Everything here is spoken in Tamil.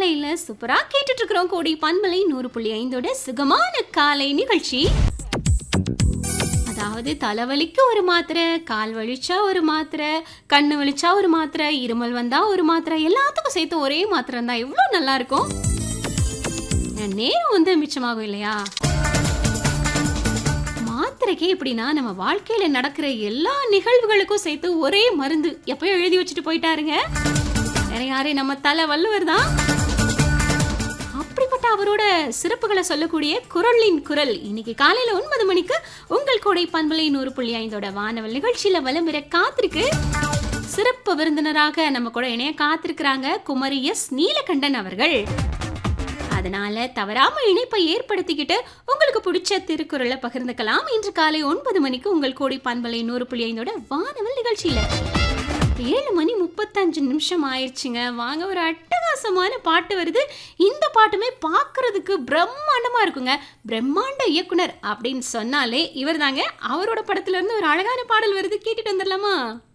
காலையில சூப்பரா கேட்டுட்டு இருக்கிறோம் கோடி பண்பலை நூறு புள்ளி ஐந்தோட சுகமான காலை நிகழ்ச்சி அதாவது தலைவலிக்கு ஒரு மாத்திரை கால் வலிச்சா ஒரு மாத்திரை கண்ணு வலிச்சா ஒரு மாத்திரை இருமல் வந்தா ஒரு மாத்திரை எல்லாத்துக்கும் சேர்த்து ஒரே மாத்திரை இருந்தா எவ்வளோ நல்லா இருக்கும் நேரம் வந்து மிச்சமாகும் இல்லையா மாத்திரைக்கே எப்படின்னா நம்ம வாழ்க்கையில நடக்கிற எல்லா நிகழ்வுகளுக்கும் சேர்த்து ஒரே மருந்து எப்பயும் எழுதி வச்சுட்டு போயிட்டாருங்க வேற யாரு நம்ம தலை வள்ளுவர் தான் அப்படிப்பட்ட அவரோட சிறப்புகளை சொல்லக்கூடிய குரலின் குரல் இன்னைக்கு காலையில ஒன்பது மணிக்கு உங்கள் கோடை பண்பலை நூறு புள்ளி ஐந்தோட வானவல் நிகழ்ச்சியில வலம் பெற காத்திருக்கு சிறப்பு விருந்தினராக நம்ம கூட இணைய காத்திருக்கிறாங்க குமரி எஸ் நீலகண்டன் அவர்கள் அதனால தவறாம இணைப்பை ஏற்படுத்திக்கிட்டு உங்களுக்கு பிடிச்ச திருக்குறளை பகிர்ந்துக்கலாம் இன்று காலை ஒன்பது மணிக்கு உங்கள் கோடி பண்பலை நூறு புள்ளி ஐந்தோட வானவல் நிகழ்ச்சியில ஏழு மணி முப்பத்தஞ்சு நிமிஷம் ஆயிடுச்சுங்க வாங்க ஒரு அட்டகாசமான பாட்டு வருது இந்த பாட்டுமே பார்க்கறதுக்கு பிரம்மாண்டமா இருக்குங்க பிரம்மாண்ட இயக்குனர் அப்படின்னு சொன்னாலே இவர் தாங்க அவரோட படத்துல இருந்து ஒரு அழகான பாடல் வருது கேட்டுட்டு வந்துடலாமா